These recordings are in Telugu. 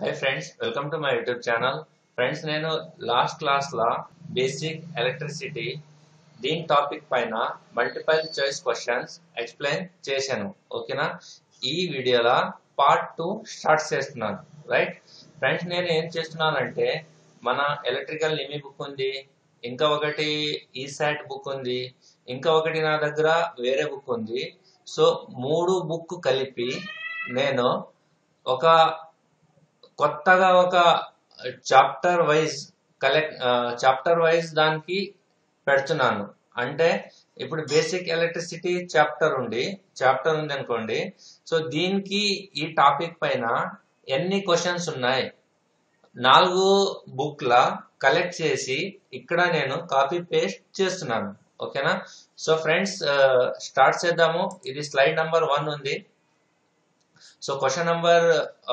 high friends welcome to my YouTube channel friends నేను లాస్ట్ క్లాస్లో బేసిక్ ఎలక్ట్రిసిటీ దీని టాపిక్ పైన మల్టిపల్ చాయిస్ క్వశ్చన్స్ ఎక్స్ప్లెయిన్ చేశాను ఓకేనా ఈ వీడియోలో పార్ట్ టూ స్టార్ట్ చేస్తున్నాను రైట్ ఫ్రెండ్స్ నేను ఏం చేస్తున్నానంటే మన ఎలక్ట్రికల్ నిమి బుక్ ఉంది ఇంకా ఒకటి ఈసాట్ బుక్ ఉంది ఇంకా ఒకటి నా దగ్గర వేరే బుక్ ఉంది సో మూడు బుక్ కలిపి నేను ఒక కొత్తగా ఒక chapter wise collect chapter wise దానికి పెడుతున్నాను అంటే ఇప్పుడు బేసిక్ ఎలక్ట్రిసిటీ చాప్టర్ ఉంది చాప్టర్ ఉంది అనుకోండి సో దీనికి ఈ టాపిక్ పైన ఎన్ని క్వశ్చన్స్ ఉన్నాయి నాలుగు బుక్ల కలెక్ట్ చేసి ఇక్కడ నేను కాపీ పేస్ట్ చేస్తున్నాను ఓకేనా సో ఫ్రెండ్స్ స్టార్ట్ చేద్దాము ఇది స్లైడ్ నంబర్ వన్ ఉంది సో క్వశ్చన్ నంబర్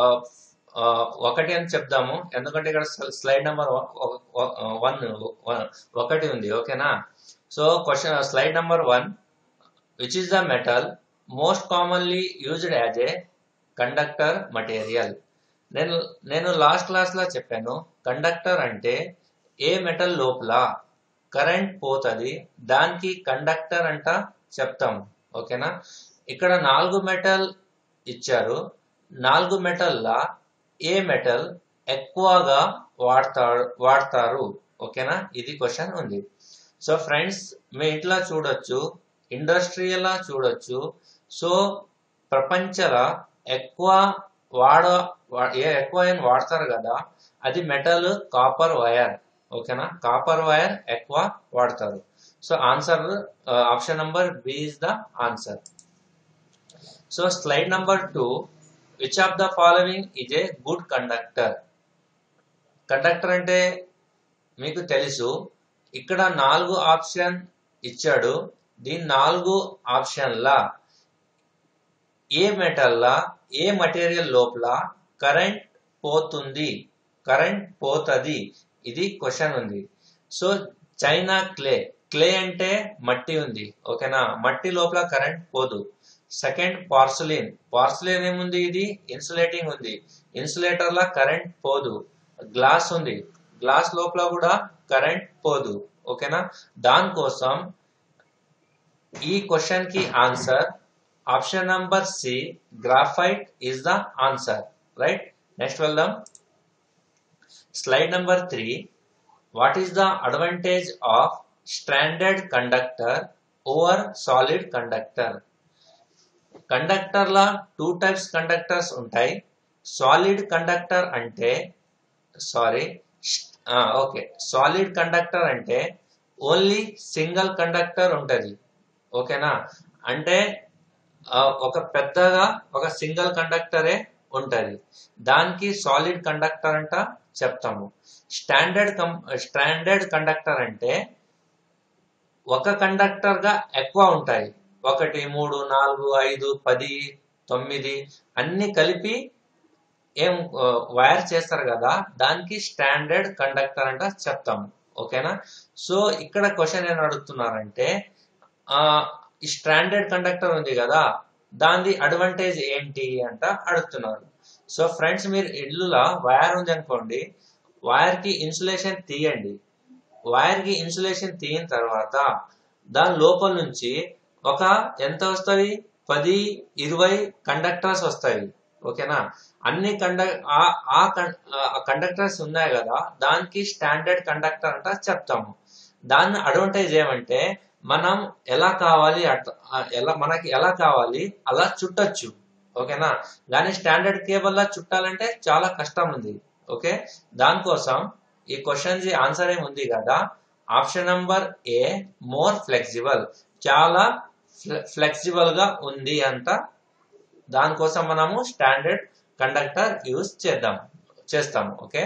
ఒకటి అని చెప్దాము ఎందుకంటే ఇక్కడ స్లైడ్ నెంబర్ వన్ ఒకటి ఉంది ఓకేనా so question slide number one which is the metal most commonly used as a conductor material నేను నేను లాస్ట్ క్లాస్లో చెప్పాను కండక్టర్ అంటే ఏ మెటల్ లోపల కరెంట్ పోతుంది దానికి కండక్టర్ అంట చెప్తాము ఓకేనా ఇక్కడ నాలుగు మెటల్ ఇచ్చారు నాలుగు మెటల్లా ఏ మెటల్ ఎక్కువగా వాడతారు వాడతారు ఓకేనా ఇది క్వశ్చన్ ఉంది సో ఫ్రెండ్స్ మీ ఇంట్లో చూడొచ్చు ఇండస్ట్రియల్ చూడొచ్చు సో ప్రపంచంలో ఎక్కువ వాడ ఏ ఎక్కువ ఏం వాడతారు కదా అది మెటల్ కాపర్ వైర్ ఓకేనా కాపర్ వైర్ ఎక్కువ వాడతారు so answer option number B is the answer so slide number two which of the following is a good conductor conductor అంటే మీకు తెలుసు ఇక్కడ నాలుగు ఆప్షన్ ఇచ్చాడు దీని నాలుగు ఆప్షన్ల ఏ మెటల్లా ఏ మటీరియల్ లోపల కరెంట్ పోతుంది కరెంట్ పోతుంది ఇది క్వశ్చన్ ఉంది సో చైనా క్లే క్లే అంటే మట్టి ఉంది ఓకేనా మట్టి లోపల కరెంట్ పోదు సెకండ్ పార్సలిన్ పార్సలిన్ ఏముంది ఇది ఇన్సులేటింగ్ ఉంది ఇన్సులేటర్ లా కరెంట్ పోదు గ్లాస్ ఉంది గ్లాస్ లోపల కూడా కరెంట్ పోదు ఓకేనా దానికోసం ఈ క్వశ్చన్ కి answer option number C graphite is the answer right next వెళ్దాం slide number three what is the advantage of standard conductor over solid conductor కండక్టర్ల టూ టైప్స్ కండక్టర్స్ ఉంటాయి సాలిడ్ కండక్టర్ అంటే సారీ ఓకే సాలిడ్ కండక్టర్ అంటే ఓన్లీ సింగిల్ కండక్టర్ ఉంటుంది ఓకేనా అంటే ఒక పెద్దగా ఒక సింగిల్ కండక్టరే ఉంటుంది దానికి సాలిడ్ కండక్టర్ అంట చెప్తాము స్టాండర్డ్ కం స్టాండర్డ్ కండక్టర్ అంటే ఒక కండక్టర్గా ఎక్కువ ఉంటాయి ఒకటి మూడు నాలుగు ఐదు పది తొమ్మిది అన్ని కలిపి ఏం వైర్ చేస్తారు కదా దానికి స్టాండర్డ్ కండక్టర్ అంట చెప్తాము ఓకేనా సో ఇక్కడ క్వశ్చన్ ఏం అడుగుతున్నారంటే ఈ స్టాండర్డ్ కండక్టర్ ఉంది కదా దాని అడ్వాంటేజ్ ఏంటి అంట అడుగుతున్నారు సో ఫ్రెండ్స్ మీరు ఇల్లులో వైర్ ఉంది అనుకోండి వైర్కి ఇన్సులేషన్ తీయండి వైర్కి ఇన్సులేషన్ తీయిన తర్వాత దాని లోపల నుంచి ఒక ఎంత వస్తుంది పది ఇరవై కండక్టర్స్ వస్తాయి ఓకేనా అన్ని కండక్ ఆ కండక్టర్స్ ఉన్నాయి కదా దానికి స్టాండర్డ్ కండక్టర్ అంట చెప్తాము దాని అడ్వాంటేజ్ ఏమంటే మనం ఎలా కావాలి ఎలా మనకి ఎలా కావాలి అలా చుట్టచ్చు ఓకేనా కానీ స్టాండర్డ్ కేబుల్ లా చుట్టాలంటే చాలా కష్టం ఉంది ఓకే దానికోసం ఈ క్వశ్చన్ ఆన్సర్ ఏముంది కదా option number A more flexible చాలా ఫ్లెక్సిబుల్ గా ఉంది అంట దానికోసం మనము స్టాండర్డ్ కండక్టర్ యూజ్ చేద్దాం చేస్తాము okay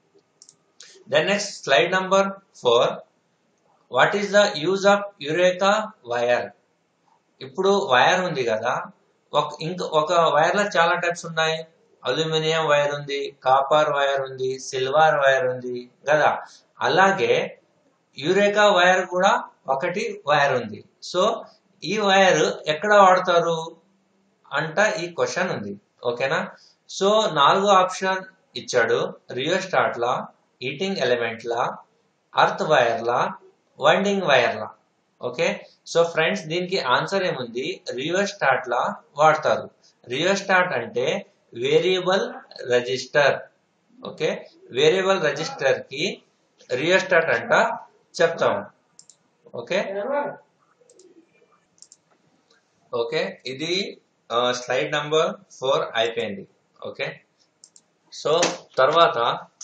then next slide number four what is the use of eureka wire ఇప్పుడు వైర్ ఉంది కదా ఒక ఇంక ఒక వైర్లో చాలా టైప్స్ ఉన్నాయి అల్యూమినియం వైర్ ఉంది కాపర్ వైర్ ఉంది సిల్వర్ వైర్ ఉంది కదా అలాగే యూరేకా వైర్ కూడా ఒకటి వైర్ ఉంది సో ఈ వైర్ ఎక్కడ వాడతారు అంట ఈ క్వశ్చన్ ఉంది ఓకేనా సో నాలుగు ఆప్షన్ ఇచ్చాడు రియోస్టాట్ లా హీటింగ్ ఎలిమెంట్ లా అర్త్ వైర్ లా వైండింగ్ వైర్ లా ఓకే సో ఫ్రెండ్స్ దీనికి ఆన్సర్ ఏముంది రియోస్టాట్ లా వాడతారు రియోస్టాట్ అంటే variable resistor okay variable resistor కి రియోస్టాట్ అంట చెప్తాం ఓకే ఓకే ఇది స్లైడ్ నంబర్ ఫోర్ అయిపోయింది ఓకే సో తర్వాత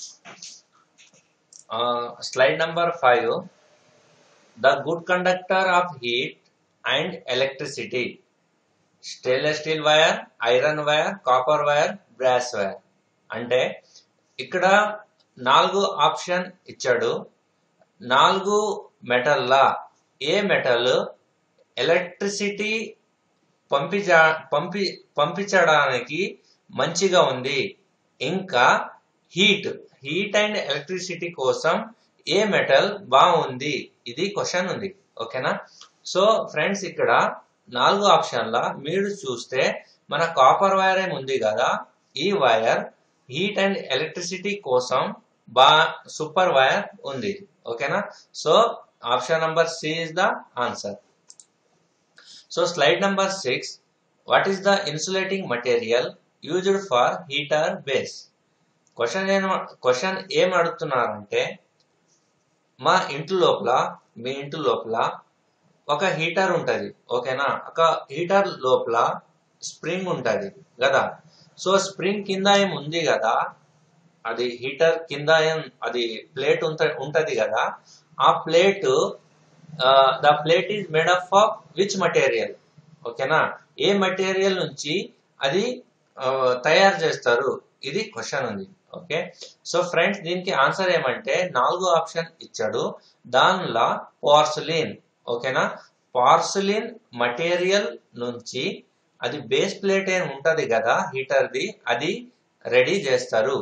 slide number five the good conductor of heat and electricity stainless steel wire iron wire copper wire brass wire అంటే ఇక్కడ నాలుగు ఆప్షన్ ఇచ్చాడు నాలుగు మెటల్లా ఏ మెటల్ ఎలక్ట్రిసిటీ పంపించ పంపి పంపించడానికి మంచిగా ఉంది ఇంకా హీట్ హీట్ అండ్ ఎలక్ట్రిసిటీ కోసం ఏ మెటల్ బాగుంది ఇది క్వశ్చన్ ఉంది ఓకేనా సో ఫ్రెండ్స్ ఇక్కడ నాలుగు ఆప్షన్ల మీరు చూస్తే మన కాపర్ వైర్ ఏమి ఉంది కదా ఈ వైర్ హీట్ అండ్ ఎలక్ట్రిసిటీ కోసం బా సూపర్ వైర్ ఉంది ఓకేనా so option number C is the answer so slide number six what is the insulating material used for heater base question ఏం క్వశ్చన్ ఏం అడుగుతున్నారంటే మా ఇంటి లోపల మీ ఇంటి లోపల ఒక హీటర్ ఉంటది ఓకేనా ఒక హీటర్ లోపల స్ప్రింగ్ ఉంటది కదా సో స్ప్రింగ్ కింద ఏం ఉంది కదా అది హీటర్ కింద ఏం అది ప్లేట్ ఉంట ఉంటది కదా ఆ plate the plate is made up of which material ఓకేనా ఏ మటీరియల్ నుంచి అది తయారు చేస్తారు ఇది క్వశ్చన్ ఉంది ఓకే సో ఫ్రెండ్స్ దీనికి ఆన్సర్ ఏమంటే నాలుగో ఆప్షన్ ఇచ్చాడు దానిలో పార్సులిన్ ఓకేనా పార్సులిన్ మటీరియల్ నుంచి అది బేస్ ప్లేట్ ఏం ఉంటది కదా హీటర్ది అది రెడీ చేస్తారు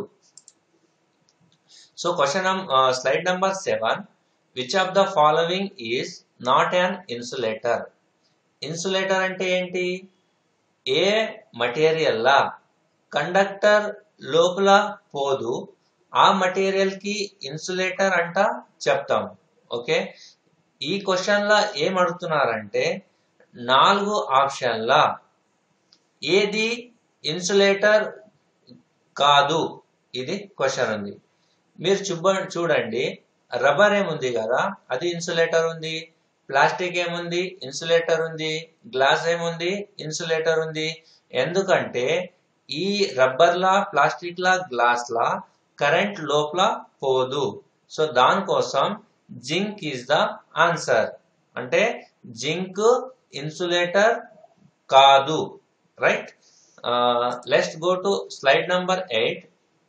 so question slide number seven which of the following is not an insulator insulator అంటే ఏంటి ఏ మటీరియల్లా కండక్టర్ లోపల పోదు ఆ మటీరియల్ కి ఇన్సులేటర్ అంట చెప్తాం ఓకే ఈ క్వశ్చన్ లా ఏం అడుగుతున్నారంటే నాలుగు ఆప్షన్ల ఏది ఇన్సులేటర్ కాదు ఇది క్వశ్చన్ ఉంది మీరు చూబ చూడండి రబ్బర్ ఏముంది కదా అది ఇన్సులేటర్ ఉంది ప్లాస్టిక్ ఏముంది ఇన్సులేటర్ ఉంది గ్లాస్ ఏముంది ఇన్సులేటర్ ఉంది ఎందుకంటే ఈ రబ్బర్ లా ప్లాస్టిక్ లా గ్లాస్ లా కరెంట్ లోపల పోదు సో దానికోసం జింక్ ఈజ్ ద ఆన్సర్ అంటే జింక్ ఇన్సులేటర్ కాదు right let's go to slide number eight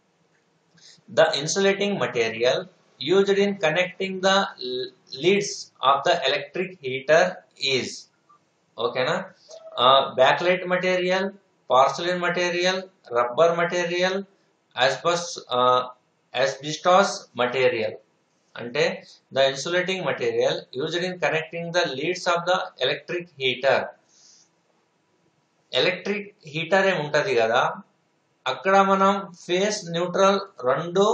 the insulating material used in connecting the leads of the electric heater is ఓకేనా bakelite material porcelain material rubber material asbestos asbestos material అంటే the insulating material used in connecting the leads of the electric heater electric heater ఏమి ఉంటది కదా అక్కడ మనం ఫేస్ న్యూట్రల్ రెండు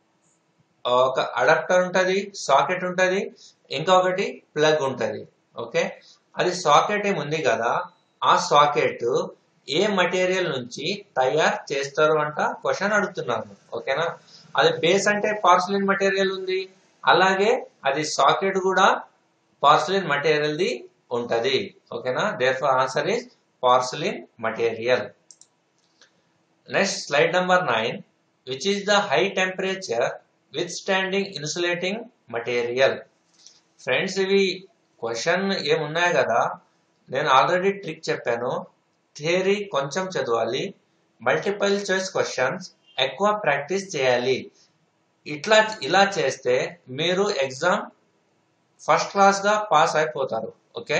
ఒక అడాప్టర్ ఉంటది సాకెట్ ఉంటది ఇంకొకటి ప్లగ్ ఉంటది ఓకే అది సాకెట్ ఏముంది కదా ఆ సాకెట్ ఏ మటీరియల్ నుంచి తయారు చేస్తారు అంట క్వశ్చన్ అడుగుతున్నాను ఓకేనా అది బేస్ అంటే పార్సలిన్ మటీరియల్ ఉంది అలాగే అది సాకెట్ కూడా పార్సలిన్ మటీరియల్ ది ఉంటది ఓకేనా therefore answer is porcelain material next slide number nine which is the high temperature withstanding insulating material friends ఇవి క్వశ్చన్ ఏమున్నాయి కదా నేను ఆల్రెడీ ట్రిక్ చెప్పాను థియరీ కొంచెం చదవాలి మల్టిపుల్ చాయిస్ క్వశ్చన్స్ ఎక్కువ ప్రాక్టీస్ చేయాలి ఇట్లా ఇలా చేస్తే మీరు ఎగ్జామ్ ఫస్ట్ క్లాస్ గా పాస్ అయిపోతారు okay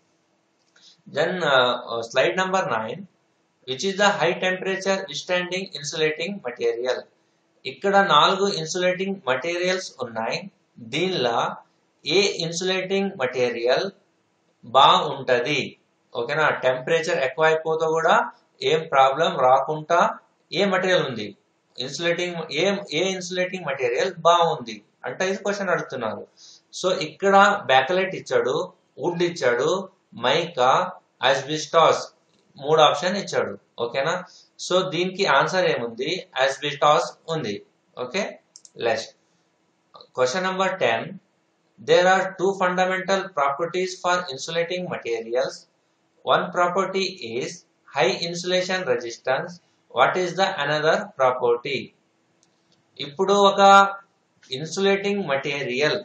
then slide number nine which is the high temperature withstanding insulating material ఇక్కడ నాలుగు ఇన్సులేటింగ్ మటీరియల్స్ ఉన్నాయి దీనిలో ఏ ఇన్సులేటింగ్ మటీరియల్ బాగుంటది ఓకేనా టెంపరేచర్ ఎక్కువ అయిపోతే కూడా ఏం ప్రాబ్లం రాకుండా ఏ మటీరియల్ ఉంది ఇన్సులేటింగ్ ఏ ఏ ఇన్సులేటింగ్ మెటీరియల్ బాగుంది అంటే ఇది క్వశ్చన్ అడుగుతున్నారు సో ఇక్కడ బ్యాకలైట్ ఇచ్చాడు వుడ్ ఇచ్చాడు మైకా అస్బిస్టాస్ మూడు ఆప్షన్ ఇచ్చాడు ఓకేనా సో దీనికి ఆన్సర్ ఏముంది అస్బిస్టాస్ ఉంది okay last question number ten there are two fundamental properties for insulating materials one property is high insulation resistance what is the another property ఇప్పుడు ఒక ఇన్సులేటింగ్ మటీరియల్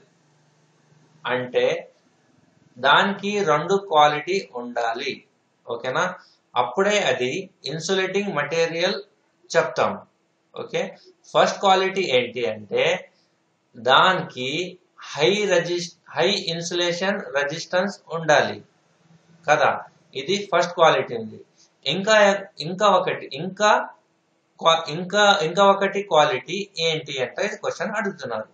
అంటే దానికి రెండు క్వాలిటీ ఉండాలి ఓకేనా అప్పుడే అది ఇన్సులేటింగ్ మటీరియల్ చెప్తాం ఓకే ఫస్ట్ క్వాలిటీ ఏంటి అంటే దానికి హై రెజిస్ హై ఇన్సులేషన్ రెసిస్టెన్స్ ఉండాలి కదా ఇది ఫస్ట్ క్వాలిటీ ఉంది ఇంకా ఇంకా ఒకటి ఇంకా క్వా- ఇంకా ఇంకా ఒకటి క్వాలిటీ ఏంటి అంటే ఇది క్వశ్చన్ అడుగుతున్నారు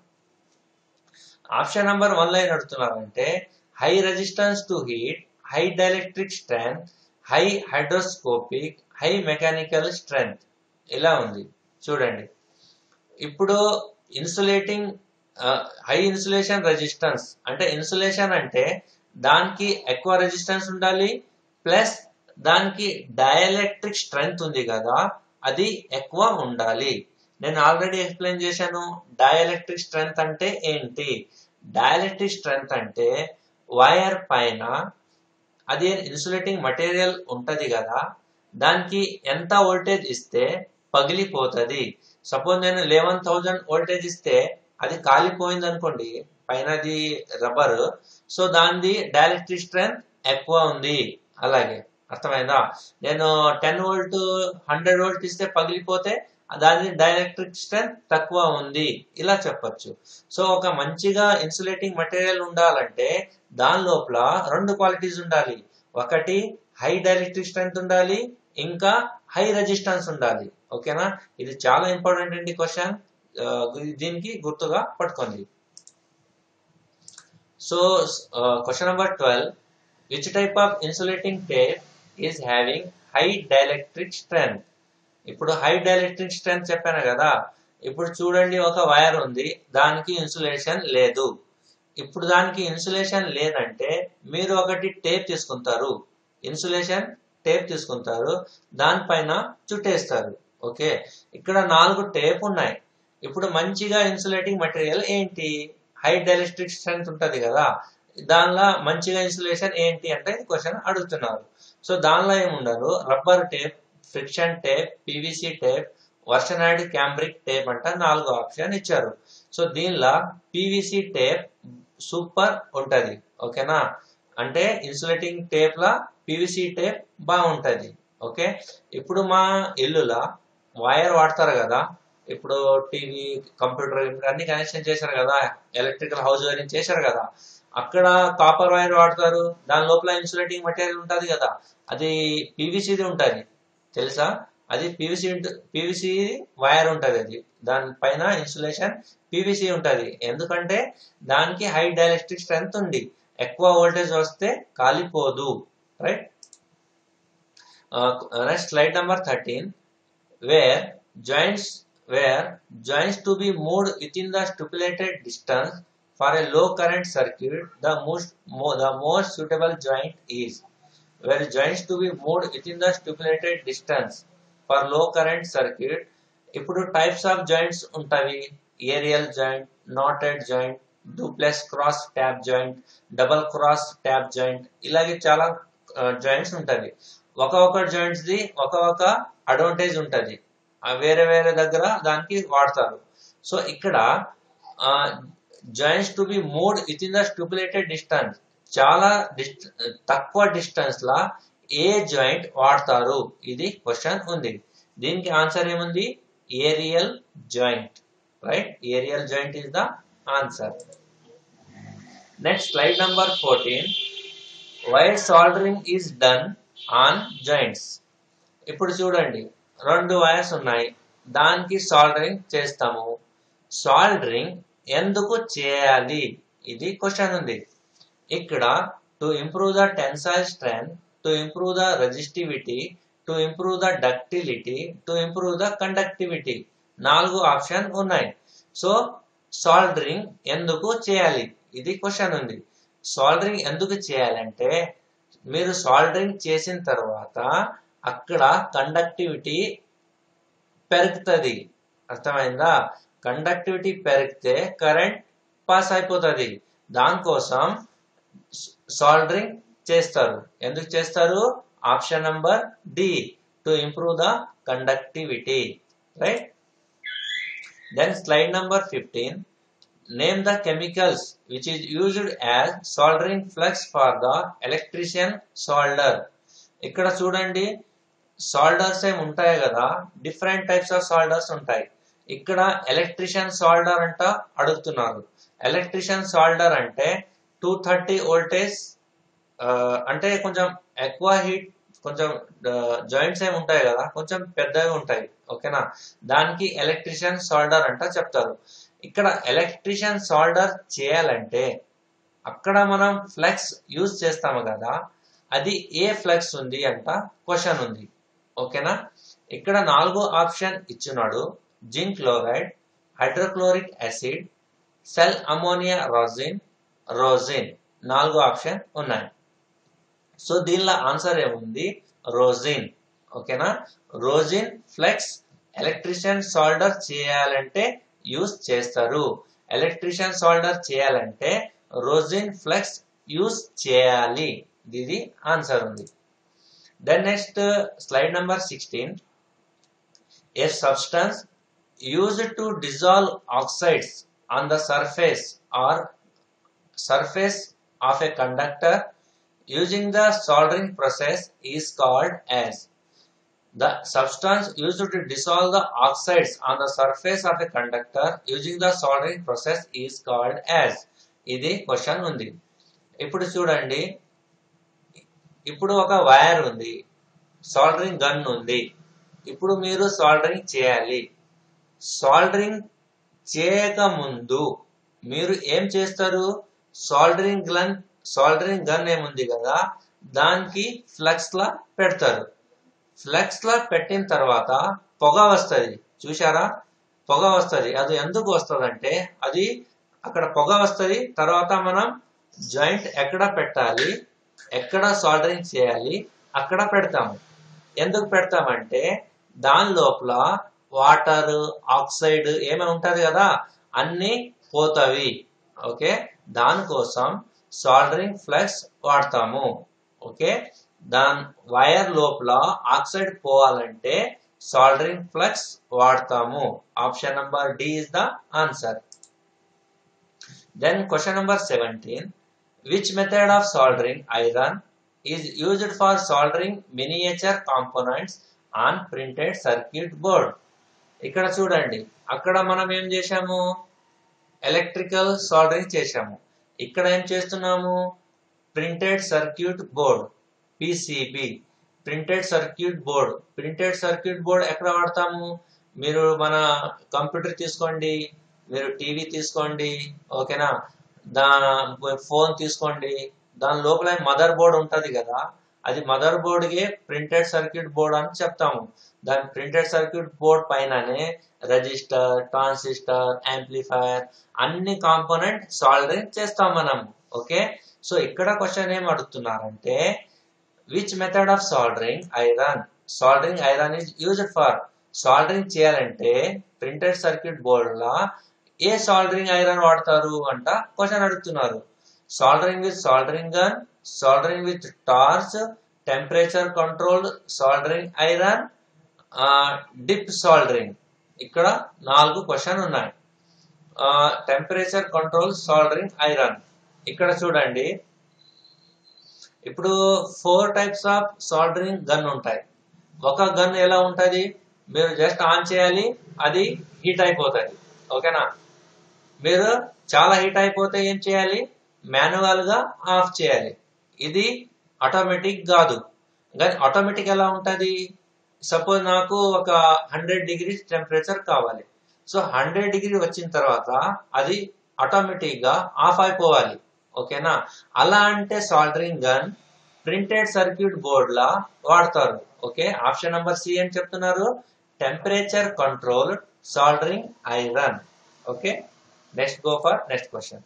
ఆప్షన్ నెంబర్ వన్ లైన్ అడుగుతున్నారు అంటే high resistance to heat high dielectric strength high hygroscopic high mechanical strength ఇలా ఉంది చూడండి ఇప్పుడు ఇన్సులేటింగ్ హై ఇన్సులేషన్ రెసిస్టెన్స్ అంటే ఇన్సులేషన్ అంటే దానికి ఎక్కువ రెసిస్టెన్స్ ఉండాలి ప్లస్ దానికి డైఎలక్ట్రిక్ స్ట్రెంగ్త్ ఉంది కదా అది ఎక్కువ ఉండాలి నేను ఆల్రెడీ ఎక్స్ప్లెయిన్ చేశాను డైఎలక్ట్రిక్ స్ట్రెంగ్త్ అంటే ఏంటి డైఎలక్ట్రిక్ స్ట్రెంగ్త్ అంటే వైర్ పైన అది ఇన్సులేటింగ్ మటీరియల్ ఉంటది కదా దానికి ఎంత వోల్టేజ్ ఇస్తే పగిలిపోతుంది సపోజ్ నేను లెవెన్ థౌజండ్ వోల్టేజ్ ఇస్తే అది కాలిపోయింది అనుకోండి పైనది రబ్బర్ సో దానిది డైఎలక్ట్రిక్ స్ట్రెంగ్త్ ఎక్కువ ఉంది అలాగే అర్థమైందా నేను టెన్ వోల్ట్ హండ్రెడ్ వోల్ట్ ఇస్తే పగిలిపోతే దాని డైఎలక్ట్రిక్ స్ట్రెంగ్త్ తక్కువ ఉంది ఇలా చెప్పొచ్చు సో ఒక మంచిగా ఇన్సులేటింగ్ మెటీరియల్ ఉండాలంటే దాని లోపల రెండు క్వాలిటీస్ ఉండాలి ఒకటి హై డైఎలక్ట్రిక్ స్ట్రెంగ్త్ ఉండాలి ఇంకా హై రెసిస్టెన్స్ ఉండాలి ఓకేనా ఇది చాలా ఇంపార్టెంట్ అండి క్వశ్చన్ దీనికి గుర్తుగా పట్టుకోండి so question number twelve which type of insulating tape is having high dielectric strength ఇప్పుడు హై డైఎలక్ట్రిక్ స్ట్రెంగ్త్ చెప్పాను కదా ఇప్పుడు చూడండి ఒక వైర్ ఉంది దానికి ఇన్సులేషన్ లేదు ఇప్పుడు దానికి ఇన్సులేషన్ లేదంటే మీరు ఒకటి టేప్ తీసుకుంటారు ఇన్సులేషన్ టేప్ తీసుకుంటారు దానిపైన చుట్టేస్తారు ఓకే ఇక్కడ నాలుగు టేప్ ఉన్నాయి ఇప్పుడు మంచిగా ఇన్సులేటింగ్ మెటీరియల్ ఏంటి హై డైఎలక్ట్రిక్ స్ట్రెంగ్త్ ఉంటుంది కదా దానిలో మంచిగా ఇన్సులేషన్ ఏంటి అంటే క్వశ్చన్ అడుగుతున్నారు సో దానిలో ఏముండదు rubber tape friction tape PVC tape varnished cambric tape అంట నాలుగు ఆప్షన్ ఇచ్చారు సో దీనిలో పీవీసీ టేప్ సూపర్ ఉంటది ఓకేనా అంటే ఇన్సులేటింగ్ టేప్ లా పీవీసీ టేప్ బాగుంటది ఓకే ఇప్పుడు మా ఇల్లులా వైర్ వాడతారు కదా ఇప్పుడు టీవీ కంప్యూటర్ అన్ని కనెక్షన్ చేశారు కదా ఎలక్ట్రికల్ హౌస్ వైరింగ్ చేశారు కదా అక్కడ కాపర్ వైర్ వాడతారు దాని లోపల ఇన్సులేటింగ్ మెటీరియల్ ఉంటది కదా అది పీవీసీది ఉంటది తెలుసా అది పీవీసీ పీవీసీ వైర్ ఉంటది అది దానిపైన ఇన్సులేషన్ పీవీసీ ఉంటది ఎందుకంటే దానికి హై డైఎలక్ట్రిక్ స్ట్రెంగ్త్ ఉంది ఎక్కువ వోల్టేజ్ వస్తే కాలిపోదు right next slide number thirteen where joints where joints to be moved with in the stipulated distance for a low current circuit the most the most suitable joint is where joints to be moved within the stipulated distance for low current circuit ఇప్పుడు టైప్స్ ఆఫ్ జాయింట్స్ ఉంటాయి aerial joint knotted joint duplex cross tap joint double cross tap joint ఇలాగే చాలా జాయింట్స్ ఉంటది ఒక ఒక జాయింట్స్ ది ఒక ఒక అడ్వాంటేజ్ ఉంటది ఆ వేరే వేరే దగ్గర దానికి వాడతారు సో ఇక్కడ joints to be moved with in the stipulated distance చాలా డిస్ట్ తక్కువ డిస్టెన్స్ లా ఏ జాయింట్ వాడతారు ఇది క్వశ్చన్ ఉంది దీనికి ఆన్సర్ ఏముంది aerial joint right aerial joint is the answer next slide number fourteen wire soldering is done on joints ఇప్పుడు చూడండి రెండు వైర్స్ ఉన్నాయి దానికి సాల్డరింగ్ చేస్తాము సాల్డరింగ్ ఎందుకు చేయాలి ఇది క్వశ్చన్ ఉంది ఇక్కడ to improve the tensile strength to improve the resistivity to improve the ductility to improve the conductivity నాలుగు ఆప్షన్ ఉన్నాయి సో సాల్డరింగ్ ఎందుకు చేయాలి ఇది క్వశ్చన్ ఉంది సాల్డరింగ్ ఎందుకు చేయాలంటే మీరు సాల్డరింగ్ చేసిన తర్వాత అక్కడ కండక్టివిటీ పెరుగుతుంది అర్థమైందా కండక్టివిటీ పెరిగితే కరెంట్ పాస్ అయిపోతుంది దానికోసం సాల్డరింగ్ చేస్తారు ఎందుకు చేస్తారు option number D to improve the conductivity right then slide number fifteen name the chemicals which is used as soldering flux for the electrician solder ఇక్కడ చూడండి సాల్డర్స్ ఏమి ఉంటాయి కదా డిఫరెంట్ టైప్స్ ఆఫ్ సాల్డర్స్ ఉంటాయి ఇక్కడ ఎలక్ట్రీషియన్ సాల్డర్ అంట అడుగుతున్నారు ఎలక్ట్రీషియన్ సాల్డర్ అంటే టూ థర్టీ వోల్టేజ్ అంటే కొంచెం ఎక్కువ హీట్ కొంచెం జాయింట్స్ ఏమి ఉంటాయి కదా కొంచెం పెద్దవి ఉంటాయి ఓకేనా దానికి ఎలక్ట్రీషియన్ సాల్డర్ అంట చెప్తారు ఇక్కడ ఎలక్ట్రీషియన్ సాల్డర్ చేయాలంటే అక్కడ మనం ఫ్లెక్స్ యూజ్ చేస్తాము కదా అది ఏ ఫ్లెక్స్ ఉంది అంట క్వశ్చన్ ఉంది ఓకేనా ఇక్కడ నాలుగో ఆప్షన్ ఇచ్చినాడు zinc chloride hydrochloric acid sal ammonia rosin rosin నాలుగో ఆప్షన్ ఉన్నాయి సో దీనిలో ఆన్సర్ ఏముంది రోజిన్ ఓకేనా రోజిన్ ఫ్లెక్స్ ఎలక్ట్రీషియన్ సాల్డర్ చేయాలంటే యూస్ చేస్తారు ఎలక్ట్రీషియన్ సాల్డర్ చేయాలంటే రోజిన్ ఫ్లెక్స్ యూస్ చేయాలి ఇది ఆన్సర్ ఉంది then next slide number sixteen a substance used to dissolve oxides on the surface or surface of a conductor using the soldering process is called as the substance used to dissolve the oxides on the surface of a conductor using the soldering process is called as ఇది క్వశ్చన్ ఉంది ఇప్పుడు చూడండి ఇప్పుడు ఒక వైర్ ఉంది సాల్డరింగ్ గన్ ఉంది ఇప్పుడు మీరు సాల్డరింగ్ చేయాలి సాల్డరింగ్ చేయకముందు మీరు ఏం చేస్తారు సాల్డరింగ్ గన్ సాల్డరింగ్ గన్ ఏముంది కదా దానికి ఫ్లక్స్ లా పెడతారు ఫ్లక్స్ లా పెట్టిన తర్వాత పొగ వస్తుంది చూసారా పొగ వస్తుంది అది ఎందుకు వస్తుంది అంటే అది అక్కడ పొగ వస్తుంది తర్వాత మనం జాయింట్ ఎక్కడ పెట్టాలి ఎక్కడ సాల్డరింగ్ చేయాలి అక్కడ పెడతాము ఎందుకు పెడతామంటే దాని లోపల వాటర్ ఆక్సైడ్ ఏమైనా ఉంటది కదా అన్ని పోతవి ఓకే దానికోసం సాల్డరింగ్ ఫ్లెక్స్ వాడతాము ఓకే దాని వైర్ లోపల ఆక్సైడ్ పోవాలంటే సాల్డరింగ్ ఫ్లెక్స్ వాడతాము option number D is the answer then question number seventeen which method of soldering iron is used for soldering miniature components on printed circuit board ఇక్కడ చూడండి అక్కడ మనం ఏం చేశాము ఎలక్ట్రికల్ సాల్డరింగ్ చేశాము ఇక్కడ ఏం చేస్తున్నాము printed circuit board PCB printed circuit board printed circuit board ఎక్కడ వాడతాము మీరు మన కంప్యూటర్ తీసుకోండి మీరు టీవీ తీసుకోండి ఓకేనా దా ఫోన్ తీసుకోండి దాని లోపల మదర్ బోర్డ్ ఉంటది కదా అది మదర్ బోర్డ్కి ప్రింటెడ్ సర్క్యూట్ బోర్డ్ అని చెప్తాము దాని ప్రింటెడ్ సర్క్యూట్ బోర్డ్ పైననే రెజిస్టర్ ట్రాన్సిస్టర్ యాంప్లిఫైర్ అన్ని కాంపోనెంట్ సాల్డరింగ్ చేస్తాం మనం ఓకే సో ఇక్కడ క్వశ్చన్ ఏం అడుగుతున్నారంటే which method of soldering iron soldering iron is used for soldering చేయాలంటే ప్రింటెడ్ సర్క్యూట్ బోర్డ్ లా ఏ సాల్డరింగ్ ఐరన్ వాడతారు అంట క్వశ్చన్ అడుగుతున్నారు soldering with soldering gun soldering with torch temperature controlled soldering iron dip soldering ఇక్కడ నాలుగు క్వశ్చన్ ఉన్నాయి టెంపరేచర్ కంట్రోల్ సాల్డరింగ్ ఐరన్ ఇక్కడ చూడండి ఇప్పుడు four types of soldering gun ఉంటాయి ఒక గన్ ఎలా ఉంటుంది మీరు జస్ట్ ఆన్ చేయాలి అది హీట్ అయిపోతుంది ఓకేనా మీరు చాలా హీట్ అయిపోతే ఏం చేయాలి మాన్యువల్ గా ఆఫ్ చేయాలి ఇది ఆటోమేటిక్ కాదు కానీ ఆటోమేటిక్ ఎలా ఉంటుంది సపోజ్ నాకు ఒక హండ్రెడ్ డిగ్రీ టెంపరేచర్ కావాలి సో హండ్రెడ్ డిగ్రీ వచ్చిన తర్వాత అది ఆటోమేటిక్ గా ఆఫ్ అయిపోవాలి ఓకేనా అలా అంటే soldering gun printed circuit board లా వాడతారు ఓకే ఆప్షన్ నంబర్ సి అని చెప్తున్నారు temperature control soldering iron okay next go for next question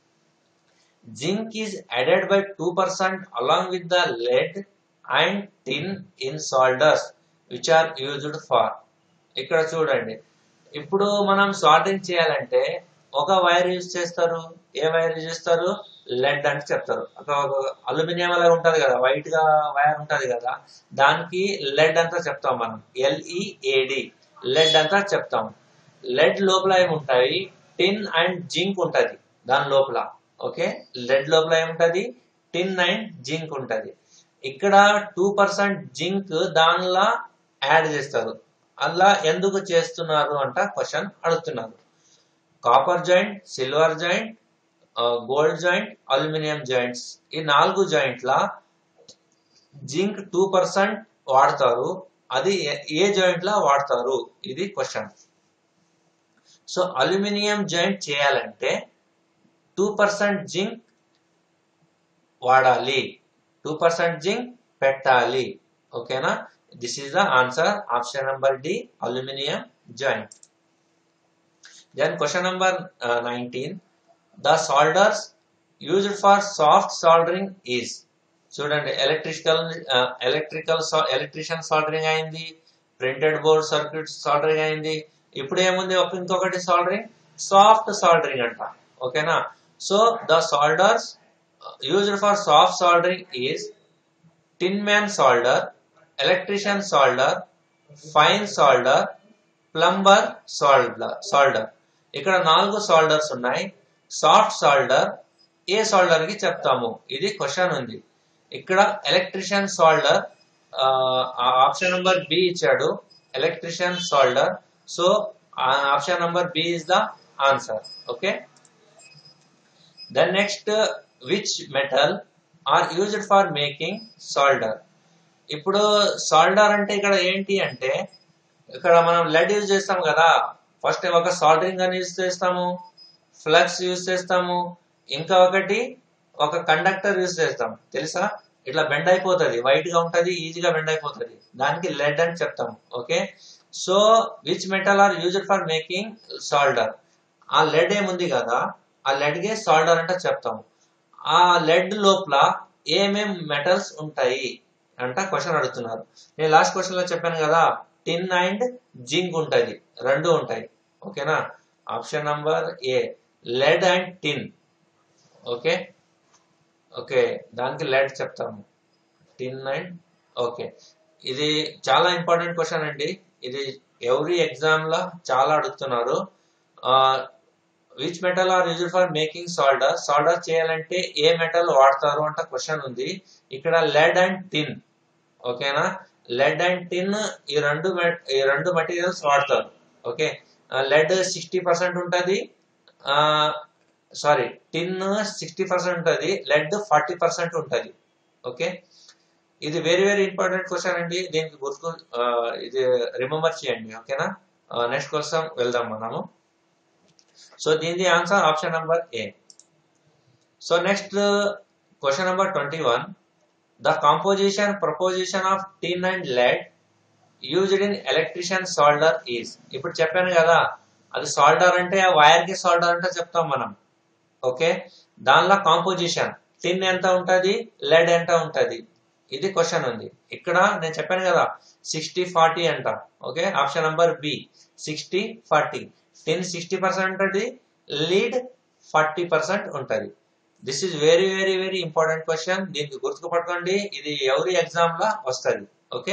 zinc is added by 2% along with the lead and tin in solders which are used for ఇక్కడ చూడండి ఇప్పుడు మనం సాల్టింగ్ చేయాలంటే ఒక వైర్ యూజ్ చేస్తారు ఏ వైర్ యూజ్ చేస్తారు లెడ్ అంటే చెప్తారు ఒక అల్యూమినియం అలా ఉంటది కదా వైట్ గా వైర్ ఉంటది కదా దానికి లెడ్ అంతా చెప్తాం మనం ఎల్ఈఏడి లెడ్ అంతా చెప్తాం లెడ్ లోపల ఏముంటాయి టిన్ అండ్ జింక్ ఉంటది దాని లోపల ఓకే లెడ్ లోపల ఏముంటది టిన్ అండ్ జింక్ ఉంటది ఇక్కడ టూ పర్సెంట్ జింక్ దానిలో యాడ్ చేస్తారు అలా ఎందుకు చేస్తున్నారు అంట క్వశ్చన్ అడుగుతున్నారు copper joint silver joint gold joint aluminium joints ఈ నాలుగు జాయింట్ల జింక్ టూ పర్సెంట్ వాడతారు అది ఏ జాయింట్ లా వాడతారు ఇది క్వశ్చన్ సో అల్యూమినియం జాయింట్ చేయాలంటే టూ పర్సెంట్ జింక్ వాడాలి టూ పర్సెంట్ జింక్ పెట్టాలి ఓకేనా this is the answer option number D aluminium joint then question number nineteen the solders used for soft soldering is చూడండి ఎలక్ట్రికల్ ఎలక్ట్రికల్ ఎలక్ట్రిషియన్ సాల్డరింగ్ అయింది ప్రింటెడ్ బోర్డ్ సర్క్యూట్ సాల్డరింగ్ అయింది ఇప్పుడు ఏముంది ఒక ఇంకొకటి సాల్డరింగ్ సాఫ్ట్ సాల్డరింగ్ అంట ఓకేనా so the solders used for soft soldering is tin man solder electrician solder fine solder plumber solder solder ఇక్కడ నాలుగు సాల్డర్స్ ఉన్నాయి సాఫ్ట్ సాల్డర్ ఏ సాల్డర్ కి చెప్తాము ఇది క్వశ్చన్ ఉంది ఇక్కడ electrician solder option number B ఇచ్చాడు electrician solder so option number B is the answer okay then next which metal are used for making solder ఇప్పుడు సాల్డర్ అంటే ఇక్కడ ఏంటి అంటే ఇక్కడ మనం లెడ్ యూజ్ చేస్తాం కదా ఫస్ట్ ఒక సాల్డరింగ్ అని యూజ్ చేస్తాము ఫ్లక్స్ యూజ్ చేస్తాము ఇంకా ఒకటి ఒక కండక్టర్ యూజ్ చేస్తాం తెలుసా ఇట్లా బెండ్ అయిపోతుంది వైట్ గా ఉంటది ఈజీగా బెండ్ అయిపోతుంది దానికి లెడ్ అని చెప్తాం okay so which metal are used for making solder ఆ లెడ్ ఏముంది కదా ఆ లెడ్ గే సాల్డర్ అంటే చెప్తాం ఆ లెడ్ లోపల ఏమేం మెటల్స్ ఉంటాయి అంట క్వశ్చన్ అడుగుతున్నారు నేను లాస్ట్ క్వశ్చన్ లో చెప్పాను కదా టిన్ అండ్ జింక్ ఉంటది రెండు ఉంటాయి ఓకేనా option number A lead and tin okay okay దానికి లెడ్ చెప్తాము టిన్ అండ్ ఓకే ఇది చాలా ఇంపార్టెంట్ క్వశ్చన్ అండి ఇది ఎవ్రీ ఎగ్జామ్ లో చాలా అడుగుతున్నారు which metal are used for making solder solder చేయాలంటే ఏ మెటల్ వాడతారు అంట క్వశ్చన్ ఉంది ఇక్కడ లెడ్ అండ్ టిన్ ఓకేనా లెడ్ అండ్ టిన్ ఈ రెండు ఈ రెండు మెటీరియల్స్ వాడతారు ఓకే లెడ్ సిక్స్టీ పర్సెంట్ ఉంటుంది సారీ టిన్ సిక్స్టీ పర్సెంట్ ఉంటుంది లెడ్ ఫార్టీ పర్సెంట్ ఉంటుంది ఓకే ఇది వెరీ వెరీ ఇంపార్టెంట్ క్వశ్చన్ అండి దీనికి గుర్తు ఇది రిమెంబర్ చేయండి ఓకేనా నెక్స్ట్ కోసం వెళ్దాం మనము సో దీని answer option number A so next question number twenty one the composition proposition of tin and lead used in electrician solder is ఇప్పుడు చెప్పాను కదా అది సాల్డర్ అంటే ఆ వైర్ కి సాల్డర్ అంటే చెప్తాం మనం ఓకే దానిలో కాంపోజిషన్ టిన్ ఎంత ఉంటది లెడ్ ఎంత ఉంటది ఇది క్వశ్చన్ ఉంది ఇక్కడ నేను చెప్పాను కదా సిక్స్టీ ఫార్టీ అంట okay option number B sixty forty ten sixty percent ఉంటుంది లీడ్ ఫార్టీ పర్సెంట్ ఉంటుంది this is very very very important question దీనికి గుర్తుకు పట్టుకోండి ఇది ఎవరి ఎగ్జామ్ లా వస్తుంది ఓకే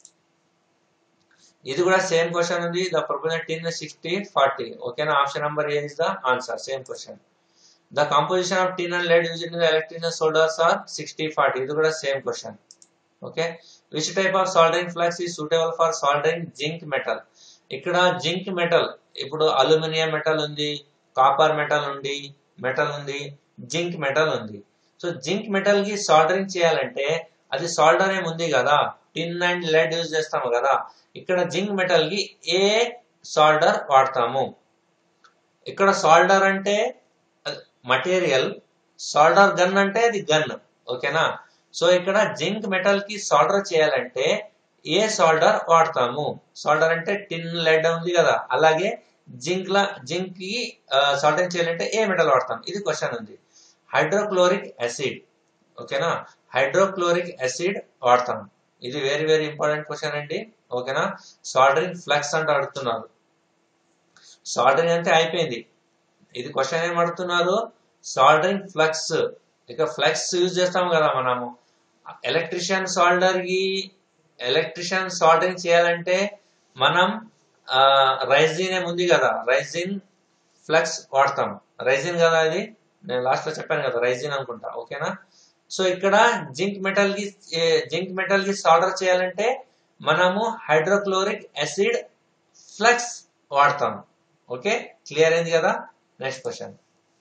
ఇది కూడా సేమ్ క్వశ్చన్ ఉంది the proposal ten sixty forty ఓకేనా option number A is the answer same question the composition of tin and lead used in electrical solders are sixty forty ఇది కూడా same question okay which type of soldering flux is suitable for soldering zinc metal ఇక్కడ జింక్ మెటల్ ఇప్పుడు అల్యూమినియం మెటల్ ఉంది కాపర్ మెటల్ ఉంది మెటల్ ఉంది జింక్ మెటల్ ఉంది సో జింక్ మెటల్ కి సాల్డరింగ్ చేయాలంటే అది సాల్డర్ ఏముంది కదా టిన్ అండ్ లెడ్ యూజ్ చేస్తాము కదా ఇక్కడ జింక్ మెటల్ కి ఏ సాల్డర్ వాడతాము ఇక్కడ సాల్డర్ అంటే మటీరియల్ సాల్డర్ గన్ అంటే అది గన్ ఓకేనా సో ఇక్కడ జింక్ మెటల్ కి సాల్డర్ చేయాలంటే ఏ సాల్డర్ వాడతాము సాల్డర్ అంటే టిన్ లెడ్ ఉంది కదా అలాగే జింక్ లా జింక్ కి సాల్డరింగ్ చేయాలంటే ఏ మెటల్ వాడతాం ఇది క్వశ్చన్ ఉంది హైడ్రోక్లోరిక్ యాసిడ్ ఓకేనా హైడ్రోక్లోరిక్ యాసిడ్ వాడతాం ఇది వెరీ వెరీ ఇంపార్టెంట్ క్వశ్చన్ అండి ఓకేనా సాల్డరింగ్ ఫ్లక్స్ అంటే అడుగుతున్నారు సాల్డరింగ్ అంటే అయిపోయింది ఇది క్వశ్చన్ ఏం అడుగుతున్నారు సాల్డరింగ్ ఫ్లక్స్ ఇక ఫ్లక్స్ యూజ్ చేస్తాం కదా మనము ఎలక్ట్రిషియన్ సాల్డర్ కి ఎలక్ట్రిషియన్ సాల్డరింగ్ చేయాలంటే మనం రైజిన్ ఉంది కదా రైజిన్ ఫ్లక్స్ వాడతాం రైజిన్ కదా అది నేను లాస్ట్ లో చెప్పాను కదా రైజిన్ అనుకుంటా ఓకేనా సో ఇక్కడ జింక్ మెటల్ కి జింక్ మెటల్ కి సాల్డర్ చేయాలంటే మనము హైడ్రోక్లోరిక్ యాసిడ్ ఫ్లక్స్ వాడతాం ఓకే క్లియర్ అయింది కదా next question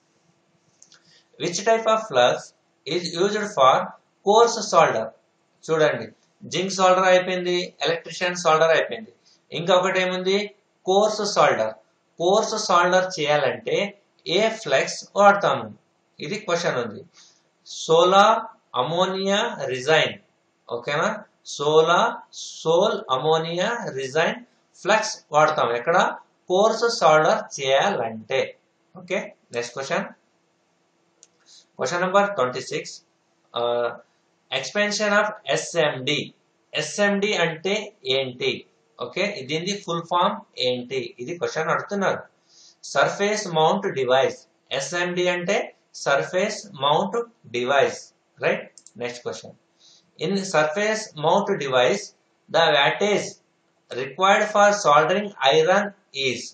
which type of flux is used for coarse solder చూడండి జింక్ సాల్డర్ అయిపోయింది ఎలక్ట్రిషియన్ సాల్డర్ అయిపోయింది ఇంకొకటి ఏముంది కోర్స్ సాల్డర్ కోర్స్ సాల్డర్ చేయాలంటే ఏ ఫ్లెక్స్ వాడతాము ఇది క్వశ్చన్ ఉంది సోలా అమోనియా రిజైన్ ఓకేనా sal sal ammonia resin flux వాడతాం ఎక్కడ కోర్స్ సాల్డర్ చేయాలంటే okay next question question number twenty six expansion of SMD SMD అంటే ఏంటి ఓకే దీని ఫుల్ ఫామ్ ఏంటి ఇది క్వశ్చన్ అడుగుతున్నారు సర్ఫేస్ మౌంట్ డివైస్ ఎస్ఎండి అంటే surface mount device right next question in surface mount device the wattage required for soldering iron is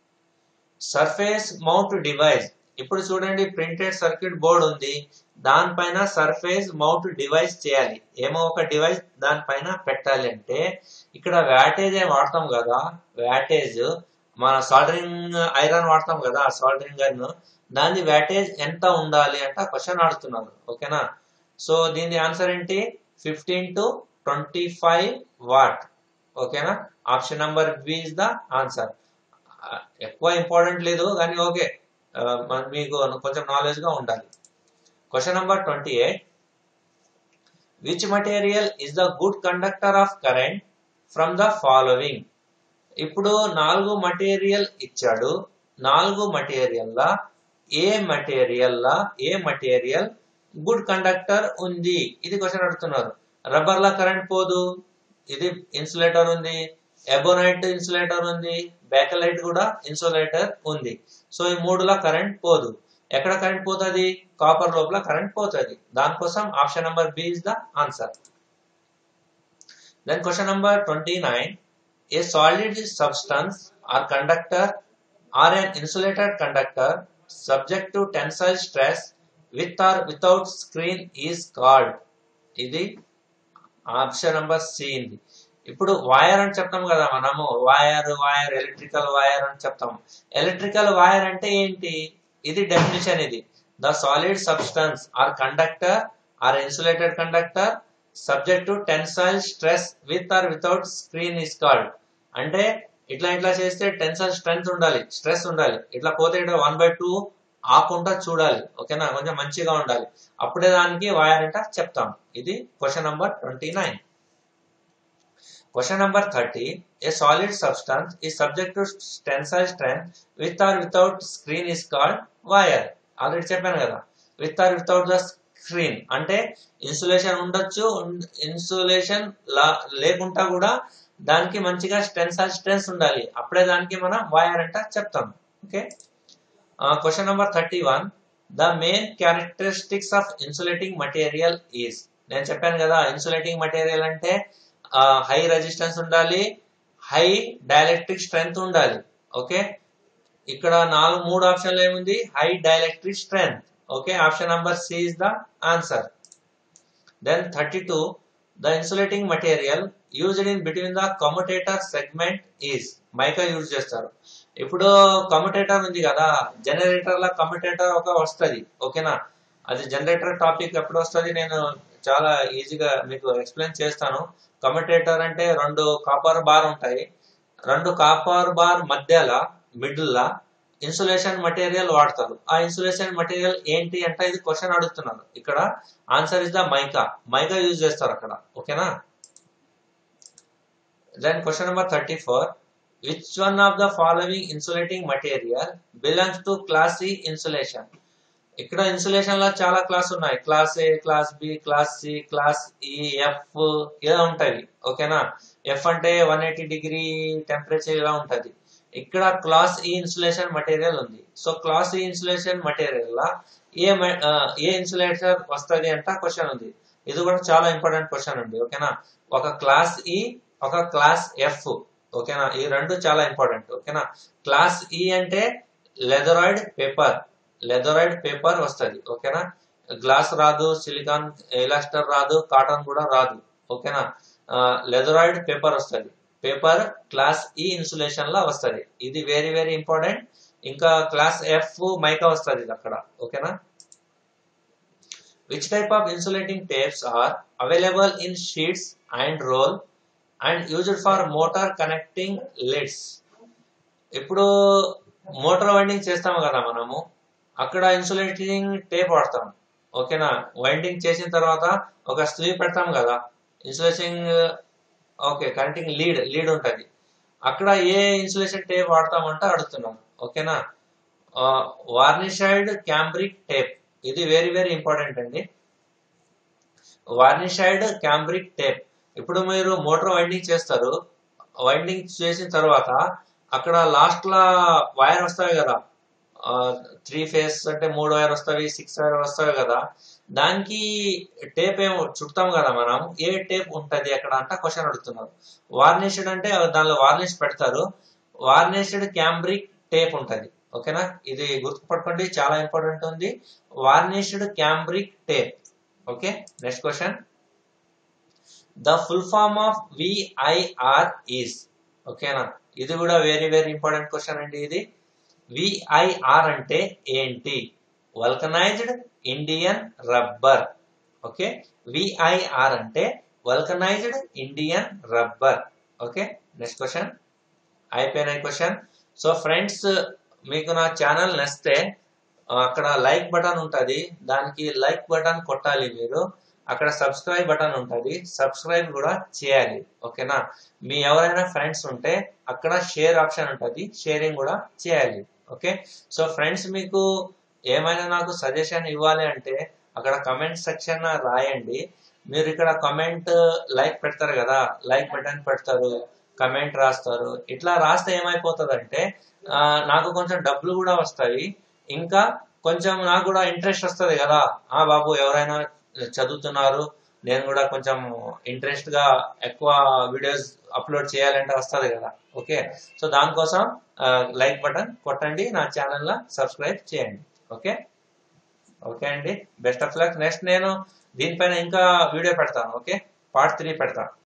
surface mount device ఇప్పుడు చూడండి ప్రింటెడ్ సర్క్యూట్ బోర్డ్ ఉంది దానిపైన సర్ఫేస్ మౌంట్ డివైస్ చేయాలి ఏమో ఒక డివైస్ దానిపైన పెట్టాలి అంటే ఇక్కడ వ్యాటేజ్ ఏం వాడతాం కదా వ్యాటేజ్ మన సాల్డరింగ్ ఐరన్ వాడతాం కదా సాల్డరింగ్ గన్ దాని వ్యాటేజ్ ఎంత ఉండాలి అంటే క్వశ్చన్ ఆడుతున్నారు ఓకేనా సో దీని ఆన్సర్ ఏంటి fifteen to twenty five watt ఓకేనా option number B is the answer ఎక్కువ ఇంపార్టెంట్ లేదు కానీ ఓకే మీకు కొంచెం నాలెడ్జ్ గా ఉండాలి question number twenty eight which material is the good conductor of current from the following ఇప్పుడు నాలుగు మటీరియల్ ఇచ్చాడు నాలుగు మటీరియల్ లా ఏ మటీరియల్ లా ఏ మటీరియల్ గుడ్ కండక్టర్ ఉంది ఇది క్వశ్చన్ అడుగుతున్నారు రబ్బర్ లా కరెంట్ పోదు ఇది ఇన్సులేటర్ ఉంది ఎబోనైట్ ఇన్సులేటర్ ఉంది బ్యాకలైట్ కూడా ఇన్సులేటర్ ఉంది సో ఈ మూడులా కరెంట్ పోదు ఎక్కడ కరెంట్ పోతుంది కాపర్ లోపల కరెంట్ పోతుంది దానికోసం option number B is the answer then question number twenty nine a solid substance or conductor or an insulated conductor subject to tensile stress with or without screen is called ఇది ఆప్షన్ నంబర్ సి ఇది ఇప్పుడు వైర్ అని చెప్తాం కదా మనము వైర్ వైర్ ఎలక్ట్రికల్ వైర్ అని చెప్తాం ఎలక్ట్రికల్ వైర్ అంటే ఏంటి ఇది డెఫినేషన్ ఇది the solid substance or conductor or insulated conductor subject to tensile stress with or without screen is called అంటే ఇట్లా ఇట్లా చేస్తే టెన్సైల్ స్ట్రెంత్ ఉండాలి స్ట్రెస్ ఉండాలి ఇట్లా పోతే ఇట్లా వన్ బై టూ ఆకుండా చూడాలి ఓకేనా కొంచెం మంచిగా ఉండాలి అప్పుడే దానికి వైర్ అంట చెప్తాం ఇది question number twenty nine question number thirty a solid substance is subject to tensile strength with or without screen is called wire already చెప్పాను కదా with or without the screen అంటే ఇన్సులేషన్ ఉండొచ్చు ఇన్సులేషన్ లేకుండా కూడా దానికి మంచిగా టెన్సైల్ స్ట్రెంత్ ఉండాలి అప్పుడే దానికి మనం వైర్ అంట చెప్తాం okay question number thirty one the main characteristics of insulating material is నేను చెప్పాను కదా ఇన్సులేటింగ్ మటీరియల్ అంటే హై రెసిస్టెన్స్ ఉండాలి హై డైఎలక్ట్రిక్ స్ట్రెంగ్త్ ఉండాలి ఓకే ఇక్కడ నాలుగు మూడు ఆప్షన్లు ఏముంది high dielectric strength okay option number C is the answer then thirty two the insulating material used in between the commutator segment is mica use చేస్తారు ఇప్పుడు కమ్యుటేటర్ ఉంది కదా జనరేటర్ లా కమ్యుటేటర్ ఒక వస్తుంది ఓకేనా అది జనరేటర్ టాపిక్ ఎప్పుడు వస్తుంది నేను చాలా ఈజీగా మీకు ఎక్స్ప్లెయిన్ చేస్తాను కమ్యుటేటర్ అంటే రెండు కాపర్ బార్ ఉంటాయి రెండు కాపర్ బార్ మధ్యలో మిడిల్ లా ఇన్సులేషన్ మటీరియల్ వాడతారు ఆ ఇన్సులేషన్ మటీరియల్ ఏంటి అంటే ఇది క్వశ్చన్ అడుగుతున్నారు ఇక్కడ answer is the mica mica use చేస్తారు అక్కడ ఓకేనా then question number thirty four which one of the following insulating material belongs to class C insulation ఇక్కడ ఇన్సులేషన్ లో చాలా క్లాస్ ఉన్నాయి class A class B class C class E F ఇలా ఉంటాయి ఓకేనా ఎఫ్ అంటే వన్ ఎయిటీ డిగ్రీ టెంపరేచర్ ఇలా ఉంటది ఇక్కడ క్లాస్ ఈ ఇన్సులేషన్ మటీరియల్ ఉంది so class E insulation material లా ఏ మ- ఆ, ఏ ఇన్సులేటర్ వస్తుంది అంట క్వశ్చన్ ఉంది ఇది కూడా చాలా ఇంపార్టెంట్ క్వశ్చన్ ఉంది ఓకేనా ఒక క్లాస్ ఈ ఒక క్లాస్ ఎఫ్ ఓకేనా ఈ రెండు చాలా ఇంపార్టెంట్ ఓకేనా క్లాస్ ఈ అంటే లెదరాయిడ్ పేపర్ లెదరాయిడ్ పేపర్ వస్తుంది ఓకేనా గ్లాస్ రాదు సిలికాన్ ఎలాస్టర్ రాదు కాటన్ కూడా రాదు ఓకేనా లెదరాయిడ్ పేపర్ వస్తుంది పేపర్ క్లాస్ ఈ ఇన్సులేషన్ లా వస్తుంది ఇది వెరీ వెరీ ఇంపార్టెంట్ ఇంకా క్లాస్ ఎఫ్ మైకా వస్తుంది ఇది అక్కడ ఓకేనా which type of insulating tapes are available in sheets and roll and used for motor connecting leads ఇప్పుడు మోటార్ వైండింగ్ చేస్తాము కదా మనము అక్కడ ఇన్సులేటింగ్ టేప్ వాడతాం ఓకేనా వైండింగ్ చేసిన తర్వాత ఒక స్లీవ్ పెడతాం కదా insulation okay connecting lead lead ఉంటుంది అక్కడ ఏ ఇన్సులేషన్ టేప్ వాడతామంటే అడుగుతున్నాం ఓకేనా వార్నిషైడ్ క్యాంబ్రిక్ టేప్ ఇది వెరీ వెరీ ఇంపార్టెంట్ అండి వార్నిషైడ్ క్యాంబ్రిక్ టేప్ ఇప్పుడు మీరు మోటార్ వైండింగ్ చేస్తారు వైండింగ్ చేసిన తర్వాత అక్కడ లాస్ట్ లా వైర్ వస్తాయి కదా త్రీ ఫేస్ అంటే మూడు వైర్ వస్తాయి సిక్స్ వైర్ వస్తాయి కదా దానికి టేప్ ఏమో చుడతాం కదా మనం ఏ టేప్ ఉంటది అక్కడ అంట క్వశ్చన్ అడుగుతున్నారు వార్నిష్డ్ అంటే దానిలో వార్నిష్ పెడతారు వార్నిష్డ్ క్యాంబ్రిక్ టేప్ ఉంటది ఓకేనా ఇది గుర్తుపట్టుకోండి చాలా ఇంపార్టెంట్ ఉంది varnished cambric tape okay next question the full form of VIR is ఓకేనా ఇది కూడా వెరీ వెరీ ఇంపార్టెంట్ క్వశ్చన్ అండి ఇది విఐఆర్ అంటే ఏంటి vulcanised Indian rubber okay VIR అంటే vulcanised Indian rubber okay next question అయిపోయిన క్వశ్చన్ సో ఫ్రెండ్స్ మీకు నా ఛానల్ నచ్చితే ఆ, అక్కడ లైక్ బటన్ ఉంటుంది దానికి లైక్ బటన్ కొట్టాలి మీరు అక్కడ సబ్స్క్రైబ్ బటన్ ఉంటుంది సబ్స్క్రైబ్ కూడా చేయాలి ఓకేనా మీ ఎవరైనా ఫ్రెండ్స్ ఉంటే అక్కడ షేర్ ఆప్షన్ ఉంటుంది షేరింగ్ కూడా చేయాలి ఓకే సో ఫ్రెండ్స్ మీకు ఏమైనా నాకు సజెషన్ ఇవ్వాలి అంటే అక్కడ కమెంట్ సెక్షన్ రాయండి మీరు ఇక్కడ కమెంట్ లైక్ పెడతారు కదా లైక్ బటన్ పెడతారు కమెంట్ రాస్తారు ఇట్లా రాస్తే ఏమైపోతుందంటే ఆ, నాకు కొంచెం డబ్బులు కూడా వస్తాయి ఇంకా కొంచెం నాకు కూడా ఇంట్రెస్ట్ వస్తుంది కదా ఆ బాబు ఎవరైనా చదువుతున్నారు నేను కూడా కొంచెం ఇంట్రెస్ట్ గా ఎక్కువ వీడియోస్ అప్లోడ్ చేయాలంటే వస్తుంది కదా ఓకే సో దానికోసం లైక్ బటన్ కొట్టండి నా ఛానల్ సబ్స్క్రైబ్ చేయండి ఓకే ఓకే అండి బెస్ట్ ఆఫ్ లక్ నెక్స్ట్ నేను దీనిపైన ఇంకా వీడియో పెడతాను ఓకే పార్ట్ త్రీ పెడతాను